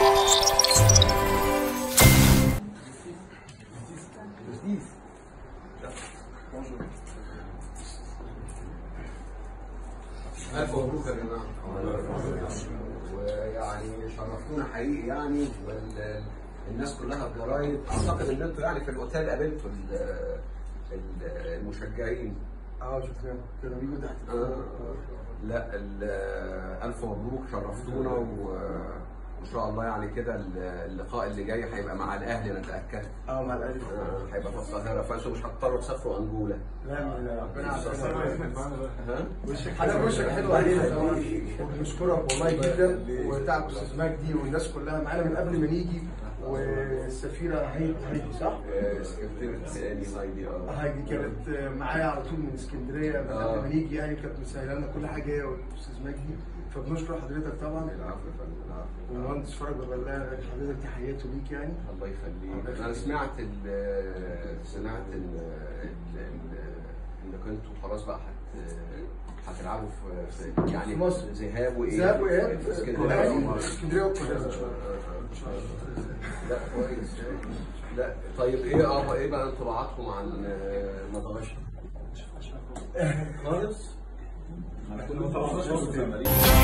ألف مبروك يا جماعة ويعني شرفتونا حقيقي يعني والناس كلها الجرايد أعتقد إن أنتوا يعني في الأوتيل قابلتوا ال- ال- المشجعين اه شفناهم كانوا بيجوا تحت آه، لا ال- ألف مبروك شرفتونا و- وإن شاء الله يعني كده ال- اللقاء اللي جاي هيبقى مع الأهلي أنا أتأكد اه مع الاهلي آه، هيبقى في القاهرة فأنتوا مش هتضطروا تسافروا أنجولا لا لا ربنا يعافينا ها؟ وشك حضرتك وشك حلو علينا طبعا وبنشكرك والله جدا وتعب استاذ مجدي والناس كلها معانا من قبل ما نيجي والسفيره هايدي هايدي صح؟ آه، سكرتيرة تاني هايدي اه هايدي كانت معايا على طول من اسكندريه من قبل ما نيجي يعني كانت مسهله لنا كل حاجه هي والاستاذ مجدي فبنشكر حضرتك طبعا العفو يا فندم العفو والمهندس فرج ببلغ حضرتك تحياته ليك يعني الله يخليك انا سمعت ال سمعت ان ال- ال- انكم انتوا خلاص بقى هت هتلعبوا في, في يعني في مصر. ذهاب وايه ذهاب واياب في اسكندريه الأهلي، ومصر. اسكندريه والقاهره لا كويس لا طيب ايه اه ايه بقى انطباعاتكم عن مدغشقر؟ خالص؟ كنا طبعا